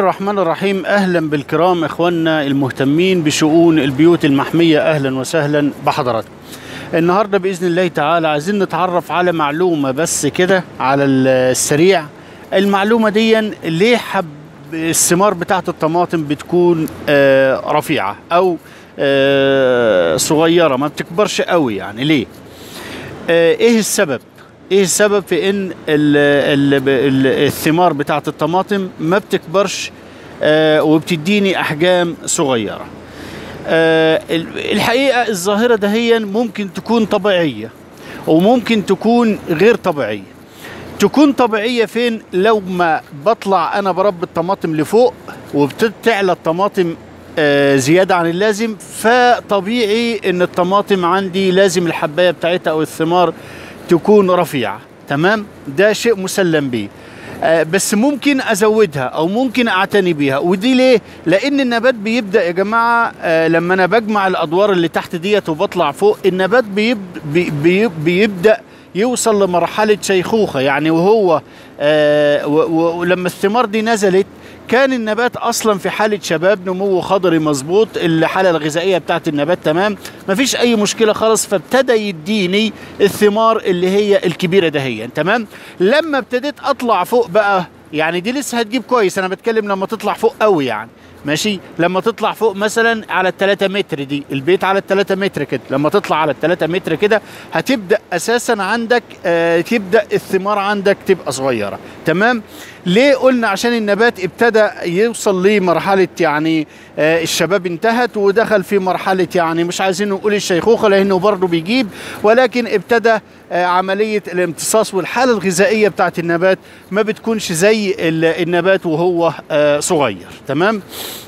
الرحمن الرحيم اهلا بالكرام اخواننا المهتمين بشؤون البيوت المحميه اهلا وسهلا بحضراتكم. النهارده باذن الله تعالى عايزين نتعرف على معلومه بس كده على السريع المعلومه دي ليه حب الثمار بتاعه الطماطم بتكون آه، رفيعه او آه، صغيره ما بتكبرش قوي يعني ليه؟ آه، ايه السبب؟ ايه السبب في ان ال ال ال الثمار بتاعه الطماطم ما بتكبرش آه وبتديني احجام صغيره آه ال- الحقيقه الظاهره دهيا ممكن تكون طبيعيه وممكن تكون غير طبيعيه تكون طبيعيه فين لو ما بطلع انا بربي الطماطم لفوق وبتعلى الطماطم آه، زياده عن اللازم فطبيعي ان الطماطم عندي لازم الحبايه بتاعتها او الثمار تكون رفيعه تمام ده شيء مسلم به آه، بس ممكن ازودها او ممكن اعتني بيها ودي ليه لان النبات بيبدا يا جماعه آه، لما انا بجمع الادوار اللي تحت ديت وبطلع فوق النبات بيب بي بي بيبدا يوصل لمرحله شيخوخه يعني وهو آه، و- و- ولما الثمار دي نزلت كان النبات اصلا في حاله شباب نمو خضري مظبوط الحاله الغذائيه بتاعت النبات تمام مفيش اي مشكله خالص فابتدى يديني الثمار اللي هي الكبيره دهيا تمام لما ابتديت اطلع فوق بقى يعني دي لسه هتجيب كويس انا بتكلم لما تطلع فوق قوي يعني ماشي لما تطلع فوق مثلا على التلاتة متر دي البيت على التلاتة متر كده لما تطلع على التلاتة متر كده هتبدأ أساسا عندك آه تبدأ الثمار عندك تبقى صغيرة تمام ليه قلنا عشان النبات ابتدى يوصل لمرحلة يعني آه الشباب انتهت ودخل في مرحلة يعني مش عايزين نقول الشيخوخة لأنه برضه بيجيب ولكن ابتدى آه عملية الامتصاص والحالة الغذائية بتاعت النبات ما بتكونش زي ال- النبات وهو آه صغير تمام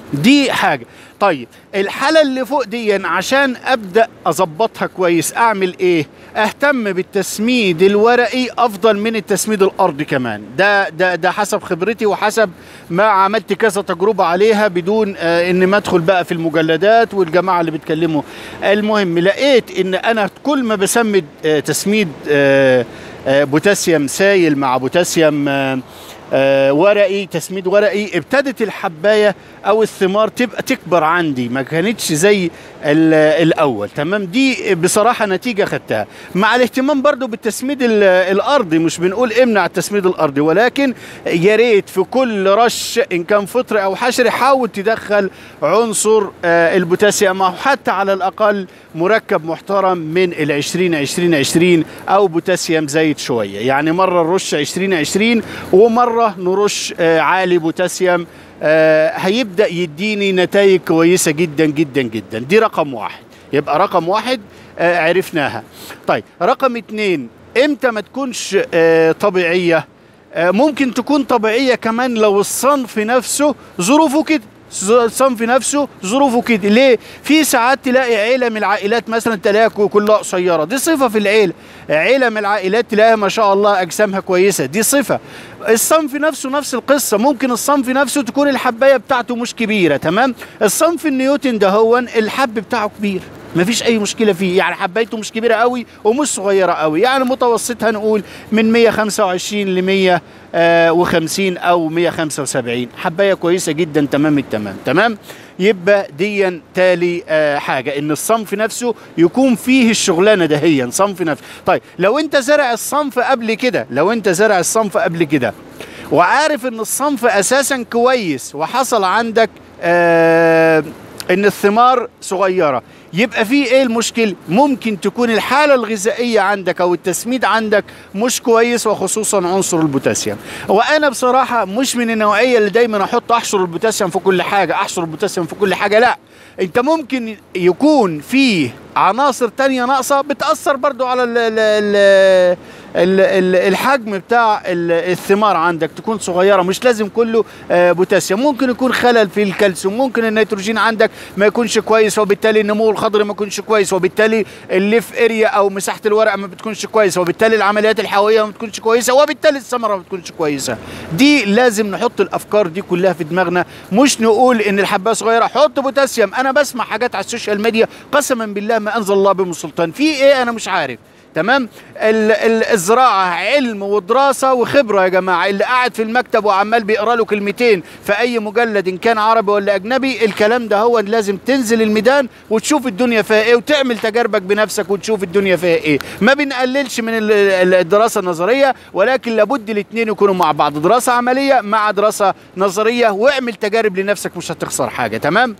دي حاجة طيب الحالة اللي فوق دي عشان أبدأ أظبطها كويس أعمل إيه أهتم بالتسميد الورقي أفضل من التسميد الأرضي كمان ده ده ده حسب خبرتي وحسب ما عملت كذا تجربة عليها بدون آه إن ما أدخل بقى في المجلدات والجماعة اللي بيتكلموا المهم لقيت إن أنا كل ما بسمد آه تسميد آه آه بوتاسيوم سايل مع بوتاسيوم آه آه، ورقي تسميد ورقي ابتدت الحبايه او الثمار تبقى تكبر عندي ما كانتش زي ال- الاول تمام دي بصراحه نتيجه خدتها مع الاهتمام برضو بالتسميد ال- الارضي مش بنقول امنع التسميد الارضي ولكن يا ريت في كل رش ان كان فطر او حشر حاول تدخل عنصر آه، البوتاسيوم او حتى على الاقل مركب محترم من ال 20 20 20 او بوتاسيوم زايد شويه يعني مره نرش 20 20 ومره نرش آه، عالي بوتاسيوم آه، هيبدا يديني نتائج كويسه جدا جدا جدا دي رقم واحد يبقى رقم واحد آه، عرفناها طيب رقم اتنين امتى ما تكونش آه، طبيعيه آه، ممكن تكون طبيعيه كمان لو الصنف نفسه ظروفه كده ز- الصنف نفسه ظروفه كده ليه في ساعات تلاقي عيله من العائلات مثلا تلاقيها كو- كلها قصيره دي صفه في العيله عيله من العائلات تلاقيها ما شاء الله اجسامها كويسه دي صفه الصنف نفسه نفس القصه ممكن الصنف نفسه تكون الحبايه بتاعته مش كبيره تمام الصنف النيوتن ده هو الحب بتاعه كبير مفيش اي مشكله فيه يعني حبايته مش كبيره قوي ومش صغيره قوي يعني متوسطها نقول من 125 ل 150 او 175 حبايه كويسه جدا تمام التمام تمام يبقى ديا تالي آه حاجه ان الصنف نفسه يكون فيه الشغلانه دهيا صنف نفسه طيب لو انت زرع الصنف قبل كده لو انت زرع الصنف قبل كده وعارف ان الصنف اساسا كويس وحصل عندك آه ان الثمار صغيره يبقى في ايه المشكل ممكن تكون الحاله الغذائيه عندك او التسميد عندك مش كويس وخصوصا عنصر البوتاسيوم وانا بصراحه مش من النوعيه اللي دايما احط احشر البوتاسيوم في كل حاجه احشر البوتاسيوم في كل حاجه لا انت ممكن يكون فيه عناصر تانية ناقصة بتأثر برضو على ال ال ال ال ال الحجم بتاع ال- الثمار عندك تكون صغيرة مش لازم كله آه، بوتاسيوم ممكن يكون خلل في الكالسيوم ممكن النيتروجين عندك ما يكونش كويس وبالتالي النمو الخضري ما يكونش كويس وبالتالي الليف اريا او مساحة الورقة ما بتكونش كويسة وبالتالي العمليات الحيوية ما بتكونش كويسة وبالتالي الثمرة ما بتكونش كويسة دي لازم نحط الافكار دي كلها في دماغنا مش نقول ان الحبايه صغيره حط بوتاسيوم انا بسمع حاجات على السوشيال ميديا قسما بالله ما انزل الله بهم سلطان في ايه انا مش عارف تمام ال- ال- الزراعه علم ودراسه وخبره يا جماعه اللي قاعد في المكتب وعمال بيقرا له كلمتين في اي مجلد ان كان عربي ولا اجنبي الكلام ده هو لازم تنزل الميدان وتشوف الدنيا فيها ايه وتعمل تجاربك بنفسك وتشوف الدنيا فيها ايه ما بنقللش من ال- ال- الدراسه النظريه ولكن لابد الاثنين يكونوا مع بعض دراسه عمليه مع دراسه نظريه واعمل تجارب لنفسك مش هتخسر حاجه تمام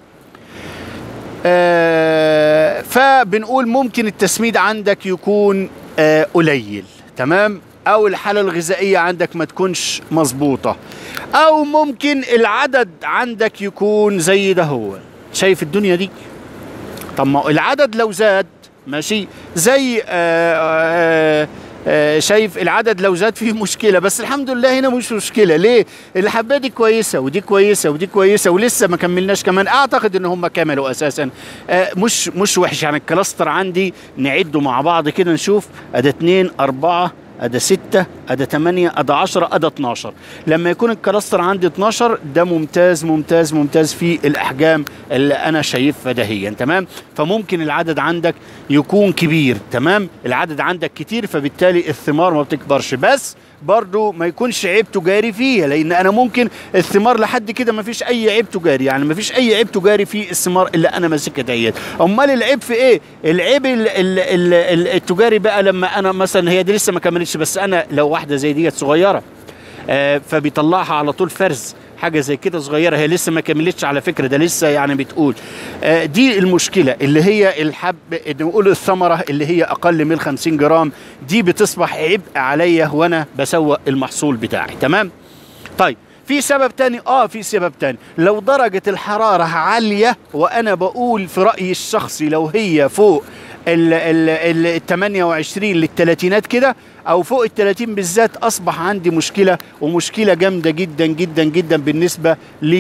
آه فبنقول ممكن التسميد عندك يكون آه قليل تمام او الحاله الغذائيه عندك ما تكونش مظبوطه او ممكن العدد عندك يكون زي ده هو شايف الدنيا دي طب ما العدد لو زاد ماشي زي آه آه آه شايف العدد لو زاد فيه مشكلة بس الحمد لله هنا مش مشكلة ليه الحباية دي كويسة ودي كويسة ودي كويسة ولسه ما كملناش كمان اعتقد ان هم كملوا اساسا آه مش مش وحش يعني الكلاستر عندي نعده مع بعض كده نشوف ادي اتنين اربعة ادي ستة ادي تمانية ادي عشرة ادي 12 لما يكون الكلاستر عندي 12 ده ممتاز ممتاز ممتاز في الاحجام اللي انا شايفها دهيا تمام فممكن العدد عندك يكون كبير تمام العدد عندك كتير فبالتالي الثمار ما بتكبرش بس برضو ما يكونش عيب تجاري فيها لان انا ممكن الثمار لحد كده ما فيش اي عيب تجاري يعني ما فيش اي عيب تجاري في الثمار اللي انا ماسكها ديت امال العيب في ايه العيب ال ال ال ال التجاري بقى لما انا مثلا هي دي لسه ما كملتش بس انا لو واحده زي ديت صغيره آه فبيطلعها على طول فرز حاجه زي كده صغيره هي لسه ما كملتش على فكره ده لسه يعني بتقول آه دي المشكله اللي هي الحب نقول الثمره اللي هي اقل من 50 جرام دي بتصبح عبء عليا وانا بسوق المحصول بتاعي تمام طيب في سبب تاني اه في سبب تاني لو درجة الحرارة عالية وانا بقول في رأيي الشخصي لو هي فوق ال ال ال 28 للثلاثينات كده او فوق ال 30 بالذات اصبح عندي مشكله ومشكله جامده جدا جدا جدا بالنسبه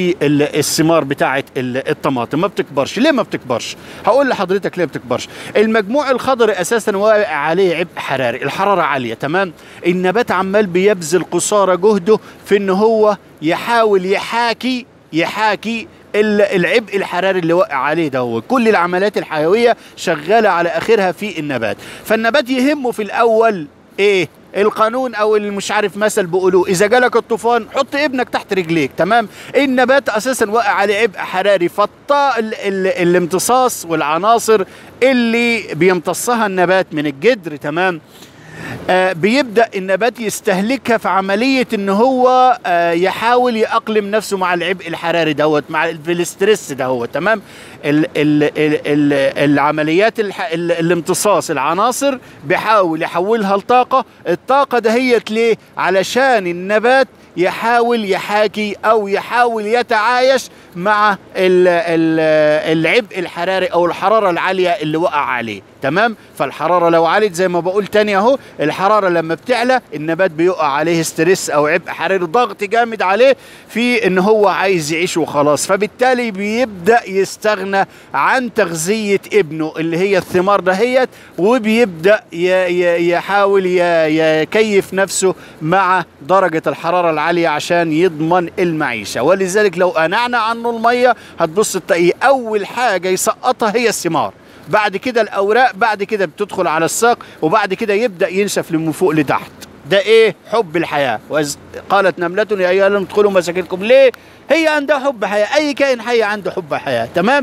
للثمار بتاعه الطماطم ما بتكبرش ليه ما بتكبرش هقول لحضرتك ليه ما بتكبرش المجموع الخضري اساسا واقع عليه عبء حراري الحراره عاليه تمام النبات عمال بيبذل قصارى جهده في ان هو يحاول يحاكي يحاكي العبء الحراري اللي وقع عليه ده هو كل العمليات الحيويه شغاله على اخرها في النبات فالنبات يهمه في الاول ايه القانون او اللي مش عارف مثل بيقولوه اذا جالك الطوفان حط ابنك تحت رجليك تمام النبات اساسا وقع عليه عبء حراري فالطاء الامتصاص والعناصر اللي بيمتصها النبات من الجدر تمام آه بيبدا النبات يستهلكها في عمليه ان هو آه يحاول يأقلم نفسه مع العبء الحراري دوت مع الاسترس دهوت تمام ال ال ال ال العمليات الح ال الامتصاص العناصر بيحاول يحولها لطاقه الطاقه دهيت ليه علشان النبات يحاول يحاكي او يحاول يتعايش مع ال ال العبء الحراري او الحراره العاليه اللي وقع عليه تمام فالحراره لو علت زي ما بقول تاني اهو الحراره لما بتعلى النبات بيقع عليه ستريس او عبء حراري ضغط جامد عليه في ان هو عايز يعيش وخلاص فبالتالي بيبدا يستغنى عن تغذيه ابنه اللي هي الثمار دهيت وبيبدا يحاول يكيف نفسه مع درجه الحراره العاليه عشان يضمن المعيشه ولذلك لو انعنا عنه الميه هتبص تلاقيه اول حاجه يسقطها هي الثمار بعد كده الاوراق بعد كده بتدخل على الساق وبعد كده يبدا ينشف من فوق لتحت ده ايه حب الحياه وإذ قالت نمله يا ايها الذين ادخلوا مساكنكم ليه هي عندها حب حياه اي كائن حي عنده حب حياه تمام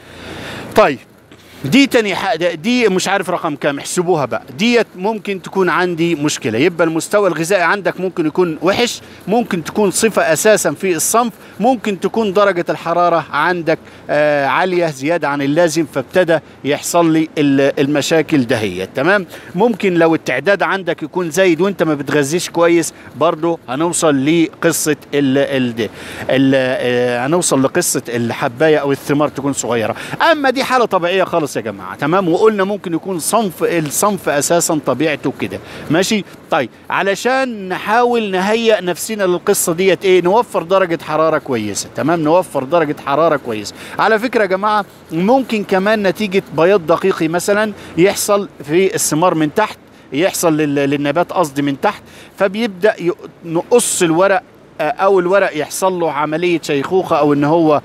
طيب دي تاني حاجة دي مش عارف رقم كام احسبوها بقى ديت ممكن تكون عندي مشكلة يبقى المستوى الغذائي عندك ممكن يكون وحش ممكن تكون صفة أساسا في الصنف ممكن تكون درجة الحرارة عندك آه عالية زيادة عن اللازم فابتدى يحصل لي المشاكل دهية تمام ممكن لو التعداد عندك يكون زايد وانت ما بتغذيش كويس برضو هنوصل لقصة ال ال ال آه هنوصل لقصة الحباية أو الثمار تكون صغيرة أما دي حالة طبيعية خالص يا جماعه تمام وقلنا ممكن يكون صنف الصنف اساسا طبيعته كده ماشي طيب علشان نحاول نهيئ نفسنا للقصه ديت ايه نوفر درجه حراره كويسه تمام نوفر درجه حراره كويسه على فكره يا جماعه ممكن كمان نتيجه بياض دقيقي مثلا يحصل في الثمار من تحت يحصل للنبات قصدي من تحت فبيبدا نقص الورق او الورق يحصل له عمليه شيخوخه او ان هو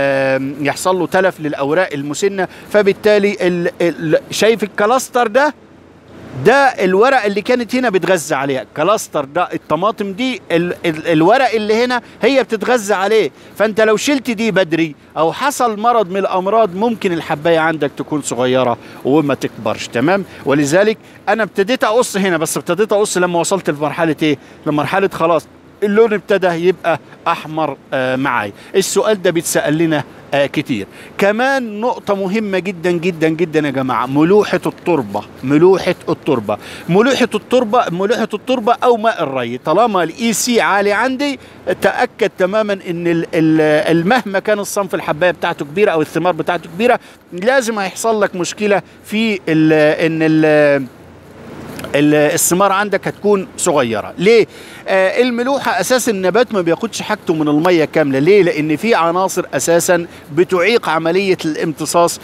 يحصل له تلف للاوراق المسنه فبالتالي ال ال شايف الكلاستر ده ده الورق اللي كانت هنا بتغذى عليها كلاستر ده الطماطم دي ال ال الورق اللي هنا هي بتتغذى عليه فانت لو شلت دي بدري او حصل مرض من الامراض ممكن الحبايه عندك تكون صغيره وما تكبرش تمام ولذلك انا ابتديت اقص هنا بس ابتديت اقص لما وصلت لمرحله ايه لمرحله خلاص اللون ابتدى يبقى احمر آه معاي السؤال ده بيتسال لنا آه كتير كمان نقطة مهمة جدا جدا جدا يا جماعة ملوحة التربة ملوحة التربة ملوحة التربة ملوحة التربة أو ماء الري طالما الإي سي عالي عندي تأكد تماما إن ال- ال- مهما كان الصنف الحباية بتاعته كبيرة أو الثمار بتاعته كبيرة لازم هيحصل لك مشكلة في ال إن ال ال- الثمار عندك هتكون صغيره ليه آه الملوحه اساس النبات ما بياخدش حاجته من الميه كامله ليه لان في عناصر اساسا بتعيق عمليه الامتصاص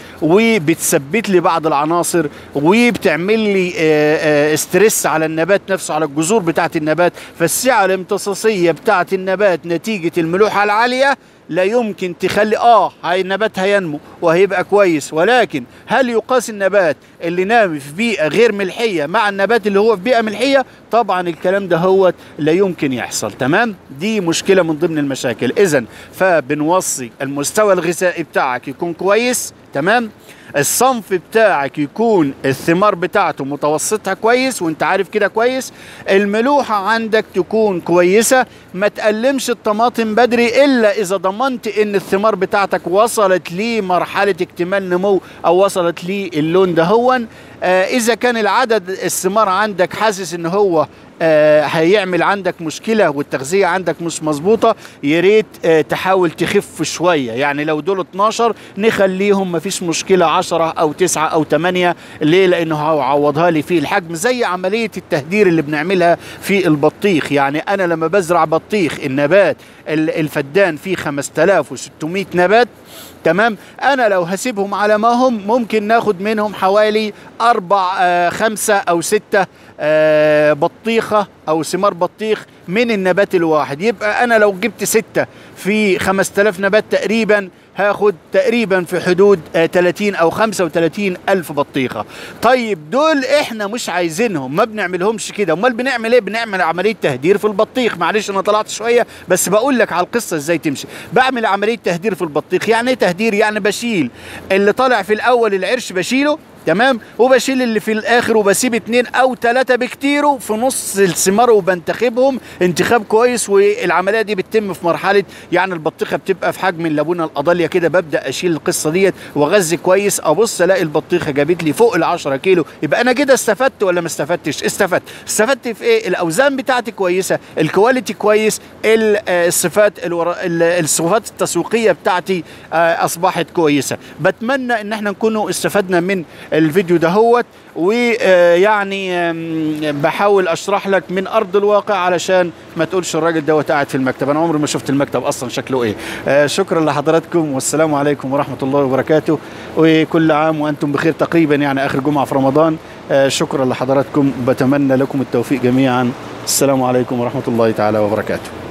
وبتثبت لي بعض العناصر وبتعمل لي آه آه استرس على النبات نفسه على الجذور بتاعه النبات فالسعه الامتصاصيه بتاعه النبات نتيجه الملوحه العاليه لا يمكن تخلي اه هاي النبات هينمو وهيبقى كويس ولكن هل يقاس النبات اللي نام في بيئه غير ملحيه مع النبات اللي هو في بيئه ملحيه طبعا الكلام ده هو لا يمكن يحصل تمام دي مشكله من ضمن المشاكل اذا فبنوصي المستوى الغذائي بتاعك يكون كويس تمام الصنف بتاعك يكون الثمار بتاعته متوسطها كويس وانت عارف كده كويس الملوحة عندك تكون كويسة ما تقلمش الطماطم بدري الا اذا ضمنت ان الثمار بتاعتك وصلت لمرحلة اكتمال نمو او وصلت للون دهون آه اذا كان العدد الثمار عندك حاسس ان هو آه هيعمل عندك مشكلة والتغذية عندك مش مظبوطة يا ريت آه تحاول تخف شوية يعني لو دول 12 نخليهم مفيش مشكلة 10 أو 9 أو 8 ليه لأنه هيعوضها لي في الحجم زي عملية التهدير اللي بنعملها في البطيخ يعني أنا لما بزرع بطيخ النبات ال- الفدان فيه 5600 نبات تمام انا لو هسيبهم على ما هم ممكن ناخد منهم حوالي اربع آه خمسة او ستة آه بطيخة او ثمار بطيخ من النبات الواحد يبقى انا لو جبت ستة في 5000 نبات تقريبا هاخد تقريبا في حدود آه 30 او 35 الف بطيخه طيب دول احنا مش عايزينهم ما بنعملهمش كده امال بنعمل ايه بنعمل عمليه تهدير في البطيخ معلش انا طلعت شويه بس بقول لك على القصه ازاي تمشي بعمل عمليه تهدير في البطيخ يعني ايه تهدير يعني بشيل اللي طالع في الاول العرش بشيله تمام وبشيل اللي في الاخر وبسيب اتنين او تلاتة بكتيره في نص الثمار وبنتخبهم انتخاب كويس والعمليه دي بتتم في مرحله يعني البطيخه بتبقى في حجم الليمونه القضاليه كده ببدا اشيل القصه ديت واغذي كويس ابص الاقي البطيخه جابت لي فوق ال 10 كيلو يبقى انا كده استفدت ولا ما استفدتش استفدت استفدت في ايه الاوزان بتاعتي كويسه الكواليتي كويس ال- آه، الصفات الورا- ال- الصفات التسويقيه بتاعتي آه، اصبحت كويسه بتمنى ان احنا نكونوا استفدنا من الفيديو دهوت ويعني بحاول اشرح لك من ارض الواقع علشان ما تقولش الراجل دوت قاعد في المكتب انا عمري ما شفت المكتب اصلا شكله ايه آه، شكرا لحضراتكم والسلام عليكم ورحمه الله وبركاته وكل عام وانتم بخير تقريبا يعني اخر جمعه في رمضان آه، شكرا لحضراتكم بتمنى لكم التوفيق جميعا السلام عليكم ورحمه الله تعالى وبركاته